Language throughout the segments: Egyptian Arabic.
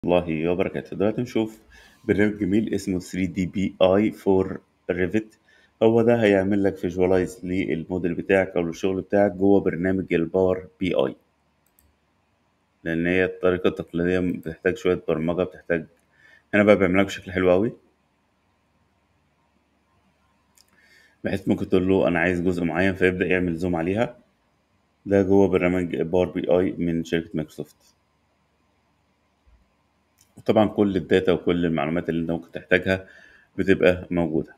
الله وبركاته دلوقتي نشوف برنامج جميل اسمه 3DPi for Revit هو ده هيعمل لك فيجوالايز للموديل بتاعك او للشغل بتاعك جوه برنامج الباور بي اي لان هي الطريقه التقليديه بتحتاج شويه برمجه بتحتاج هنا بقى بيعملها بشكل حلو قوي بحيث ممكن تقول له انا عايز جزء معين فيبدا يعمل زوم عليها ده جوه برنامج باور بي اي من شركه مايكروسوفت وطبعا كل الداتا وكل المعلومات اللي انت ممكن تحتاجها بتبقى موجوده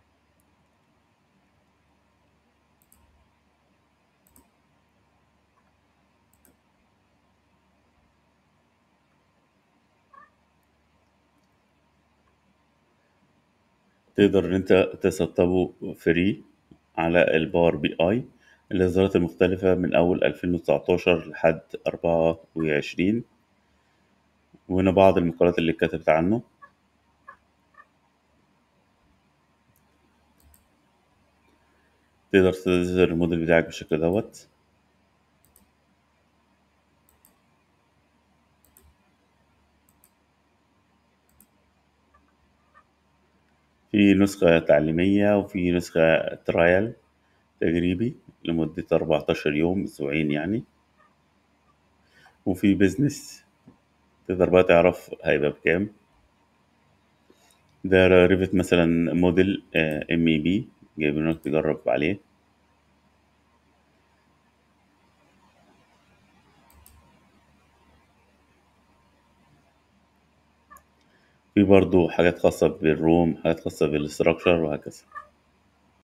تقدر ان انت تسطبه فري على الباور بي اي الاصدارات المختلفة من اول 2019 لحد 24 وهنا بعض المقالات اللي اتكتبت عنه تقدر تظهر الموديل بتاعك بالشكل دوت في نسخة تعليمية وفي نسخة ترايل تجريبي لمدة 14 يوم أسبوعين يعني وفي بيزنس تقدر بقى تعرف هيبقى بكام ده ريفت مثلا موديل ام اي بي جايبينك تجرب عليه في برضو حاجات خاصة بالروم حاجات خاصة بالاستراكشر وهكذا